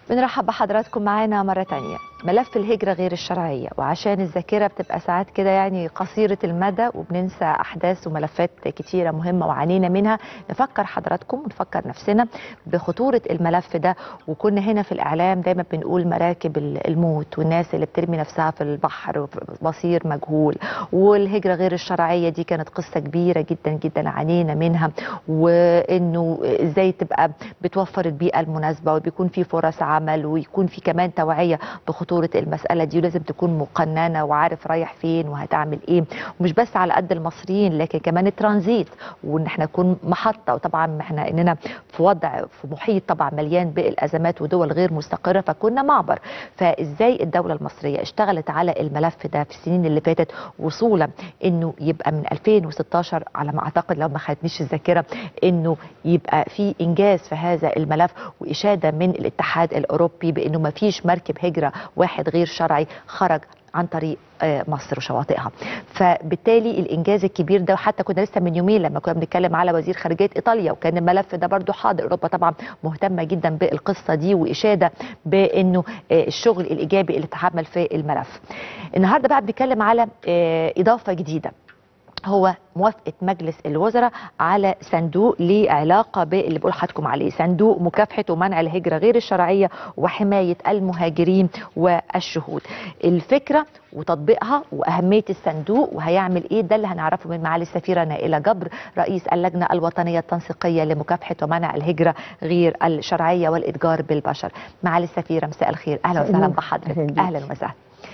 بنرحب بحضراتكم معانا مرة تانية ملف الهجرة غير الشرعية وعشان الذاكرة بتبقى ساعات كده يعني قصيرة المدى وبننسى أحداث وملفات كتيرة مهمة وعانينا منها نفكر حضراتكم ونفكر نفسنا بخطورة الملف ده وكنا هنا في الإعلام دايما بنقول مراكب الموت والناس اللي بترمي نفسها في البحر مصير مجهول والهجرة غير الشرعية دي كانت قصة كبيرة جدا جدا عانينا منها وإنه إزاي تبقى بتوفر البيئة المناسبة وبيكون في فرص عمل ويكون في كمان توعية بخطورة المسألة دي ولازم تكون مقننة وعارف رايح فين وهتعمل ايه ومش بس على قد المصريين لكن كمان الترانزيت وان احنا نكون محطة وطبعا احنا اننا في وضع في محيط طبعا مليان بالازمات ودول غير مستقرة فكنا معبر فازاي الدولة المصرية اشتغلت على الملف ده في السنين اللي فاتت وصولا انه يبقى من 2016 على ما اعتقد لو ما خدتنيش الذاكرة انه يبقى في انجاز في هذا الملف واشادة من الاتحاد الاوروبي بانه ما فيش مركب هجرة واحد غير شرعي خرج عن طريق مصر وشواطئها فبالتالي الانجاز الكبير ده وحتى كنا لسه من يومين لما كنا بنتكلم على وزير خارجيه ايطاليا وكان الملف ده برضو حاضر اوروبا طبعا مهتمه جدا بالقصه دي واشاده بانه الشغل الايجابي اللي اتعمل في الملف النهارده بقى بنتكلم على اضافه جديده هو موافقه مجلس الوزراء على صندوق ليه علاقه باللي بقول لحضراتكم عليه صندوق مكافحه ومنع الهجره غير الشرعيه وحمايه المهاجرين والشهود الفكره وتطبيقها واهميه الصندوق وهيعمل ايه ده اللي هنعرفه من معالي السفيره نائله جبر رئيس اللجنه الوطنيه التنسيقيه لمكافحه ومنع الهجره غير الشرعيه والاتجار بالبشر معالي السفيره مساء الخير اهلا وسهلا بحضرتك اهلا وسهلا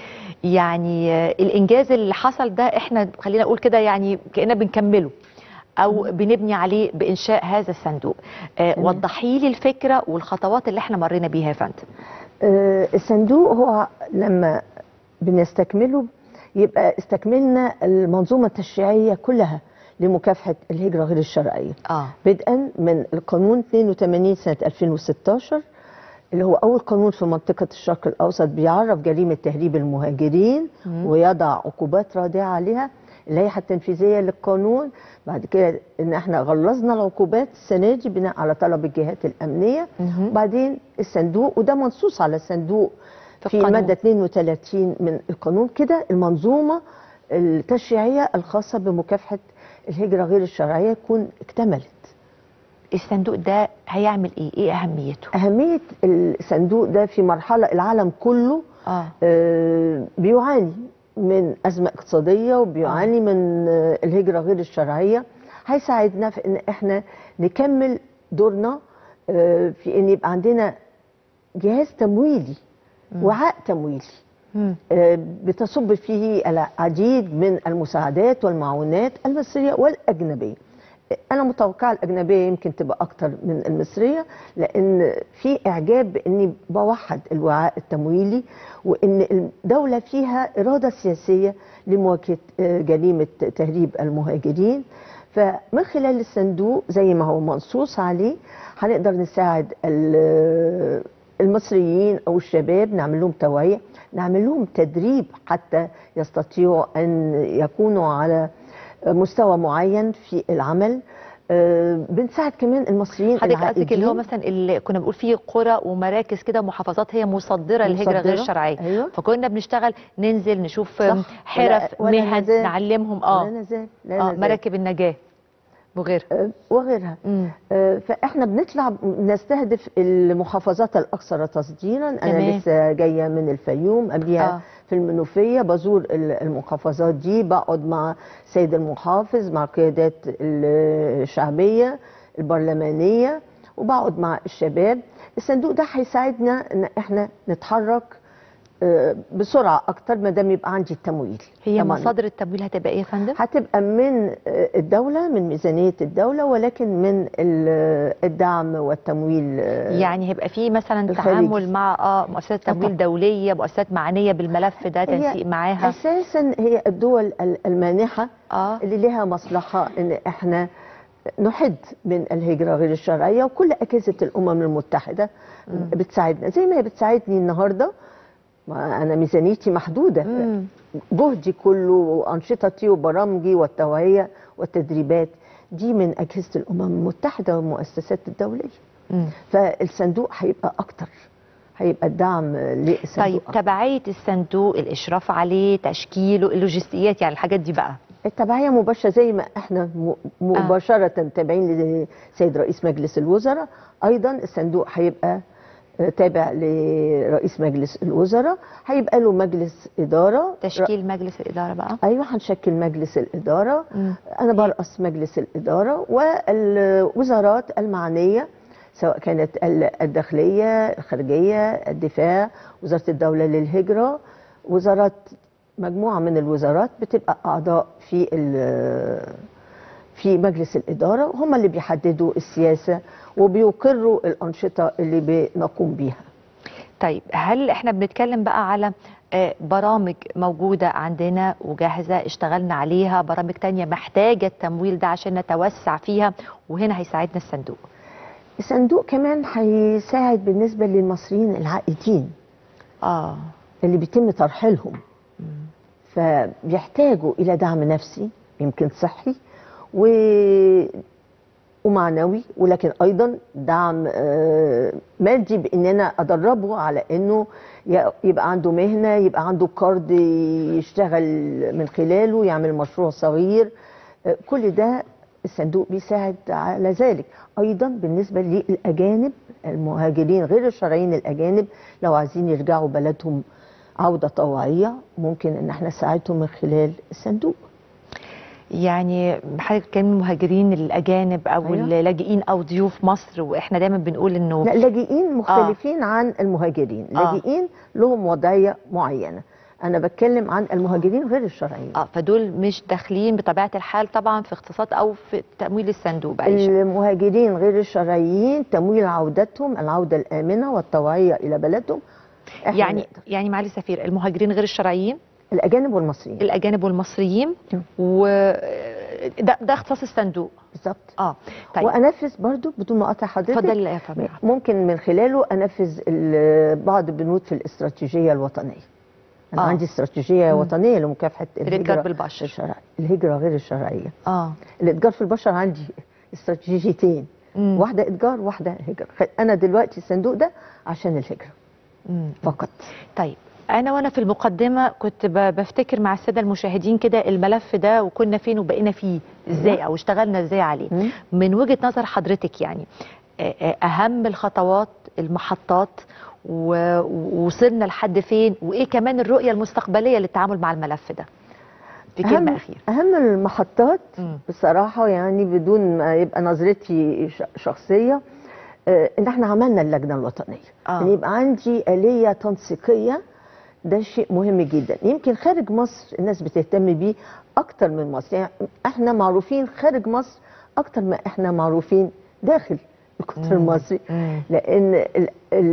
يعني الانجاز اللي حصل ده احنا خلينا نقول كده يعني كاننا بنكمله او بنبني عليه بانشاء هذا الصندوق آه وضحي لي الفكره والخطوات اللي احنا مرينا بيها يا فندم آه الصندوق هو لما بنستكمله يبقى استكملنا المنظومه التشريعيه كلها لمكافحه الهجره غير الشرعيه اه بدءا من القانون 82 سنه 2016 اللي هو أول قانون في منطقة الشرق الأوسط بيعرف جريمة تهريب المهاجرين مم. ويضع عقوبات رادعة عليها اللائحة التنفيذية للقانون بعد كده إن إحنا غلظنا العقوبات السنة دي بناء على طلب الجهات الأمنية مهم. وبعدين الصندوق وده منصوص على الصندوق في في القانون. المادة 32 من القانون كده المنظومة التشريعية الخاصة بمكافحة الهجرة غير الشرعية تكون اكتملت الصندوق ده هيعمل ايه ايه اهميته أهمية الصندوق ده في مرحلة العالم كله اه آه، بيعاني من أزمة اقتصادية وبيعاني من آه، الهجرة غير الشرعية هيساعدنا في إن إحنا نكمل دورنا آه، في إن يبقى عندنا جهاز تمويلي وعاء تمويلي مم. آه، بتصب فيه العديد من المساعدات والمعونات المصرية والأجنبية أنا متوقعة الأجنبية يمكن تبقى أكتر من المصرية لأن في إعجاب بإني بوحد الوعاء التمويلي وإن الدولة فيها إرادة سياسية لمواجهة آه، جريمة تهريب المهاجرين فمن خلال الصندوق زي ما هو منصوص عليه هنقدر نساعد ال- المصريين او الشباب نعمل لهم توعيه نعمل لهم تدريب حتى يستطيعوا ان يكونوا على مستوى معين في العمل آه، بنساعد كمان المصريين حضرتك قصدك اللي هو العائدين. مثلا اللي كنا بنقول فيه قرى ومراكز كده ومحافظات هي مصدره للهجره غير مصدرة. الشرعيه أيوة. فكنا بنشتغل ننزل نشوف صح. حرف ولا- ولا مهن نزال. نعلمهم لا اه نزال لا اه نزال. مراكب النجاه وغيرها آه، وغيرها مم. آه، فاحنا بنطلع نستهدف المحافظات الاكثر تصديرا انا تمام. لسه جايه من الفيوم قبليها آه. في المنوفيه بزور ال- المحافظات دي بقعد مع سيد المحافظ مع القيادات الشعبيه البرلمانيه وبقعد مع الشباب الصندوق ده هيساعدنا ان احنا نتحرك آه، بسرعه اكتر ما دام يبقى عندي التمويل هي طبعاً. مصادر التمويل هتبقى ايه يا فندم؟ هتبقى من آه، الدولة من ميزانية الدولة ولكن من ال- الدعم والتمويل آه، يعني هيبقى في مثلا الخارجي. تعامل مع اه مؤسسات تمويل طبعاً. دوليه مؤسسات معنيه بالملف ده هي تنسيق معاها أساسا هي الدول ال- المانحة اه اللي لها مصلحة إن إحنا نحد من الهجرة غير الشرعية وكل أجهزة الأمم المتحدة بتساعدنا زي ما هي بتساعدني النهاردة ما أنا ميزانيتي محدودة مم. جهدي كله وأنشطتي وبرامجي والتوعية والتدريبات دي من أجهزة الأمم المتحدة والمؤسسات الدولية مم. فالصندوق هيبقى أكتر هيبقى الدعم للصندوق طيب تبعيه الصندوق الاشراف عليه تشكيله اللوجستيات يعني الحاجات دي بقى التبعية مباشرة زي ما احنا م- مباشرة تابعين لسيد رئيس مجلس الوزراء أيضا الصندوق هيبقى آه، تابع لرئيس مجلس الوزراء هيبقى له مجلس إدارة تشكيل مجلس الاداره بقى أيوة هنشكل مجلس الإدارة مم. أنا برأس مجلس الإدارة والوزارات المعنية سواء كانت ال- الداخلية الخارجية الدفاع وزارة الدولة للهجرة وزارات مجموعة من الوزارات بتبقى أعضاء في ال- في مجلس الإدارة هم اللي بيحددوا السياسة وبيقروا الأنشطة اللي بنقوم بيها طيب هل احنا بنتكلم بقى على آه، برامج موجودة عندنا وجاهزة اشتغلنا عليها برامج تانية محتاجة التمويل ده عشان نتوسع فيها وهنا هيساعدنا الصندوق الصندوق كمان هيساعد بالنسبة للمصريين العائدين اه اللي بيتم ترحيلهم فبيحتاجوا الى دعم نفسي يمكن صحي و ومعنوي ولكن ايضا دعم آه، مادي بان انا ادربه على انه ي- يبقى عنده مهنه يبقى عنده قرض يشتغل من خلاله يعمل مشروع صغير آه، كل ده الصندوق بيساعد على ذلك ايضا بالنسبه للاجانب المهاجرين غير الشرعيين الاجانب لو عايزين يرجعوا بلدهم عوده طوعيه ممكن ان احنا نساعدهم من خلال الصندوق يعني حضرتك كان المهاجرين الاجانب او أيوة. اللاجئين او ضيوف مصر واحنا دايما بنقول انه لا لاجئين مختلفين آه. عن المهاجرين آه. لاجئين لهم وضعيه معينه انا بتكلم عن المهاجرين غير الشرعيين اه فدول مش داخلين بطبيعه الحال طبعا في اختصاصات او في تمويل الصندوق بأي شكل. المهاجرين غير الشرعيين تمويل عودتهم العوده الامنه والطوعيه الى بلدهم إحنا يعني نقدر. يعني معالي سفير المهاجرين غير الشرعيين الاجانب والمصريين الاجانب والمصريين مم. و ده, ده اختصاص الصندوق بالظبط اه طيب وانفذ برضو بدون ما اقطع حضرتك اتفضلي يا فندم ممكن من خلاله انفذ ال- بعض البنود في الاستراتيجيه الوطنيه انا آه. آه. عندي استراتيجيه مم. وطنيه لمكافحه الاتجار الهجره بالبشر الشرع... الهجره غير الشرعيه اه الاتجار في البشر عندي استراتيجيتين مم. واحده اتجار واحده هجره خ- انا دلوقتي الصندوق ده عشان الهجره مم. فقط طيب انا وانا في المقدمه كنت ب- بفتكر مع الساده المشاهدين كده الملف ده وكنا فين وبقينا فيه ازاي او اشتغلنا ازاي عليه مم. من وجهه نظر حضرتك يعني آه، آه، اهم الخطوات المحطات و- ووصلنا لحد فين وايه كمان الرؤيه المستقبليه للتعامل مع الملف ده في كلمه أهم- اخيره اهم المحطات مم. بصراحه يعني بدون ما يبقى نظرتي ش- شخصيه آه، ان احنا عملنا اللجنه الوطنيه آه. ان يبقى عندي اليه تنسيقيه ده شيء مهم جدا يمكن خارج مصر الناس بتهتم بيه اكتر من مصر يعني احنا معروفين خارج مصر اكتر ما احنا معروفين داخل القطر مم. المصري مم. لان ال-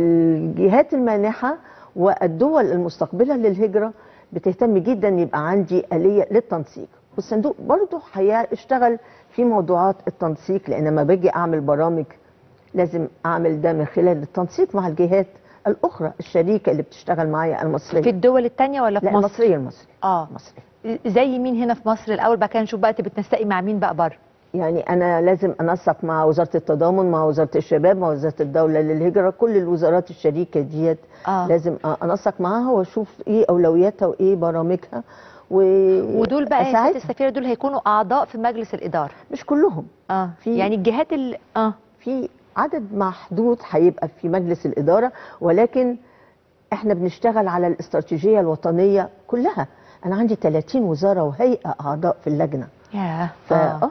الجهات المانحه والدول المستقبله للهجره بتهتم جدا يبقى عندي اليه للتنسيق والصندوق برضه هيشتغل في موضوعات التنسيق لان لما باجي اعمل برامج لازم اعمل ده من خلال التنسيق مع الجهات الاخرى الشريكه اللي بتشتغل معايا المصريه في الدول التانية ولا في لا مصر المصريه المصريه اه المصريه زي مين هنا في مصر الاول بقى كده نشوف بقى انت بتنسقي مع مين بقى بره يعني انا لازم انسق مع وزاره التضامن مع وزاره الشباب مع وزاره الدوله للهجره كل الوزارات الشريكه ديت اه لازم انسق معاها واشوف ايه اولوياتها وايه برامجها و... ودول بقى يا سياده أساعدها. السفيره دول هيكونوا اعضاء في مجلس الاداره مش كلهم اه في- يعني الجهات ال اه في عدد محدود هيبقى في مجلس الاداره ولكن احنا بنشتغل على الاستراتيجيه الوطنيه كلها انا عندي 30 وزاره وهيئه اعضاء في اللجنه ياه ف... آه.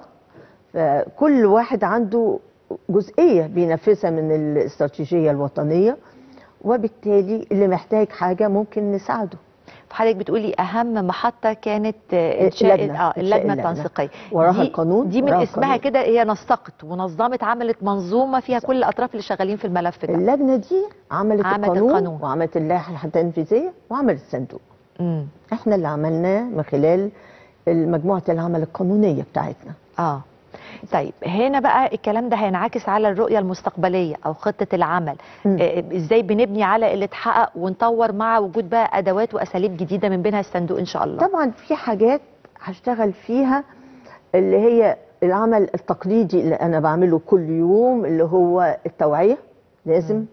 فكل واحد عنده جزئيه بينفذها من الاستراتيجيه الوطنيه وبالتالي اللي محتاج حاجه ممكن نساعده حضرتك بتقولي اهم محطه كانت آه، انشاء اللجنة. اه إنشاء اللجنه اللجنة. التنسيقيه وراها دي- القانون دي من وراها اسمها القانون. كده هي نسقت ونظمت عملت منظومه فيها كل الاطراف اللي شغالين في الملف ده اللجنه دي عملت, عملت القانون, القانون. وعملت اللائحه التنفيذيه وعملت الصندوق امم احنا اللي عملناه من خلال مجموعه العمل القانونيه بتاعتنا اه طيب هنا بقى الكلام ده هينعكس على الرؤيه المستقبليه او خطه العمل مم. آه، ازاي بنبني على اللي اتحقق ونطور مع وجود بقى ادوات واساليب جديده من بينها الصندوق ان شاء الله طبعا في حاجات هشتغل فيها اللي هي العمل التقليدي اللي انا بعمله كل يوم اللي هو التوعيه لازم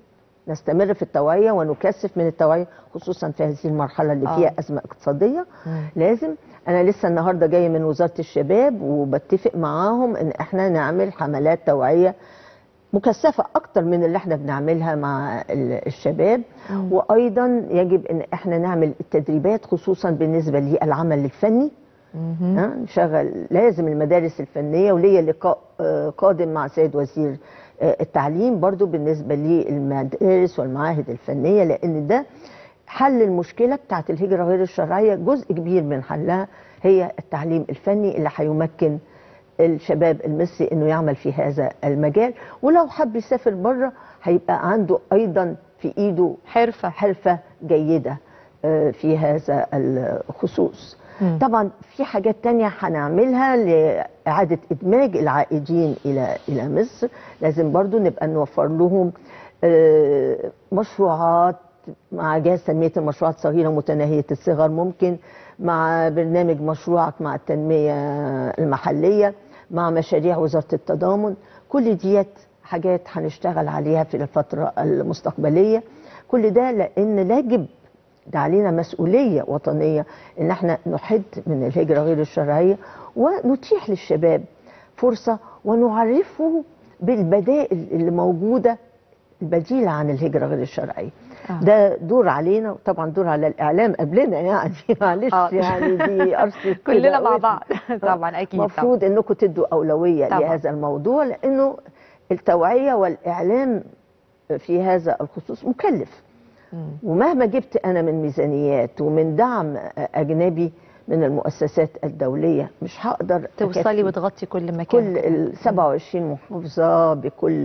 نستمر في التوعيه ونكثف من التوعيه خصوصا في هذه المرحله اللي آه. فيها ازمه اقتصاديه مم. لازم انا لسه النهارده جايه من وزاره الشباب وبتفق معاهم ان احنا نعمل حملات توعيه مكثفه اكتر من اللي احنا بنعملها مع ال- الشباب مم. وايضا يجب ان احنا نعمل التدريبات خصوصا بالنسبه للعمل الفني مهم. ها، نشغل لازم المدارس الفنيه وليا لقاء آه، قادم مع سيد وزير آه، التعليم برضو بالنسبه للمدارس والمعاهد الفنيه لان ده حل المشكله بتاعت الهجره غير الشرعيه جزء كبير من حلها هي التعليم الفني اللي هيمكن الشباب المصري انه يعمل في هذا المجال ولو حب يسافر بره هيبقى عنده ايضا في ايده حرفه حرفه جيده آه، في هذا الخصوص مم. طبعا في حاجات تانية هنعملها لإعادة إدماج العائدين إلى إلى مصر لازم برضو نبقى نوفر لهم آه، مشروعات مع جهاز تنمية المشروعات الصغيرة متناهية الصغر ممكن مع برنامج مشروعك مع التنمية المحلية مع مشاريع وزارة التضامن كل ديت حاجات هنشتغل عليها في الفترة المستقبلية كل ده لأن يجب ده علينا مسؤولية وطنية إن احنا نحد من الهجرة غير الشرعية ونتيح للشباب فرصة ونعرفه بالبدائل اللي موجودة البديلة عن الهجرة غير الشرعية آه. ده دور علينا وطبعا دور على الإعلام قبلنا يعني معلش آه. يعني دي أرصد كلنا مع بعض طبعا اكيد طبعا المفروض انكم تدوا اولويه طبعاً. لهذا الموضوع لانه التوعيه والاعلام في هذا الخصوص مكلف مم. ومهما جبت انا من ميزانيات ومن دعم اجنبي من المؤسسات الدوليه مش هقدر توصلي أكفي وتغطي كل مكان كل ال 27 محافظه بكل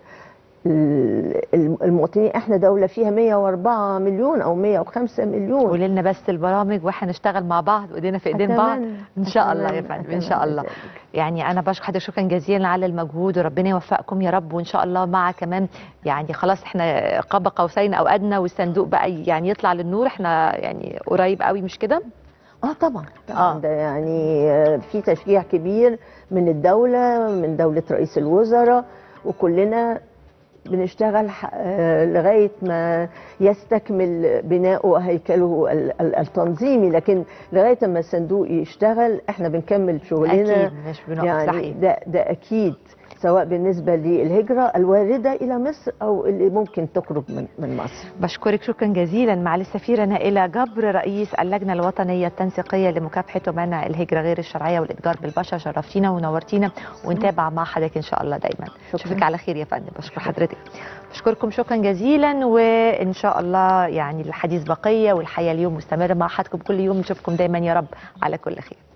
ال- المواطنين احنا دوله فيها 104 مليون او 105 مليون قولي لنا بس البرامج واحنا نشتغل مع بعض وايدينا في ايدين بعض أتمنى- ان شاء الله يا أتمنى- فندم ان شاء أتمنى الله ذلك. يعني انا بشكر حضرتك شكرا جزيلا على المجهود وربنا يوفقكم يا رب وان شاء الله مع كمان يعني خلاص احنا قاب قوسين او ادنى والصندوق بقى يعني يطلع للنور احنا يعني قريب قوي مش كده اه طبعا آه. طبعا ده يعني آه، في تشجيع كبير من الدوله من دوله رئيس الوزراء وكلنا بنشتغل ح- آه، لغايه ما يستكمل بناؤه وهيكله ال- ال- التنظيمي لكن لغايه ما الصندوق يشتغل احنا بنكمل شغلنا اكيد مش بنقف يعني صحيح ده ده اكيد سواء بالنسبه للهجره الوارده الى مصر او اللي ممكن تخرج من من مصر بشكرك شكرا جزيلا مع السفيرة نائلة جبر رئيس اللجنة الوطنية التنسيقية لمكافحة ومنع الهجرة غير الشرعية والإتجار بالبشر شرفتينا ونورتينا ونتابع مع حضرتك إن شاء الله دايما شكراً. اشوفك على خير يا فندم بشكر حضرتك بشكركم شكرا جزيلا وإن شاء الله يعني الحديث بقية والحياة اليوم مستمرة مع حضراتكم كل يوم نشوفكم دايما يا رب على كل خير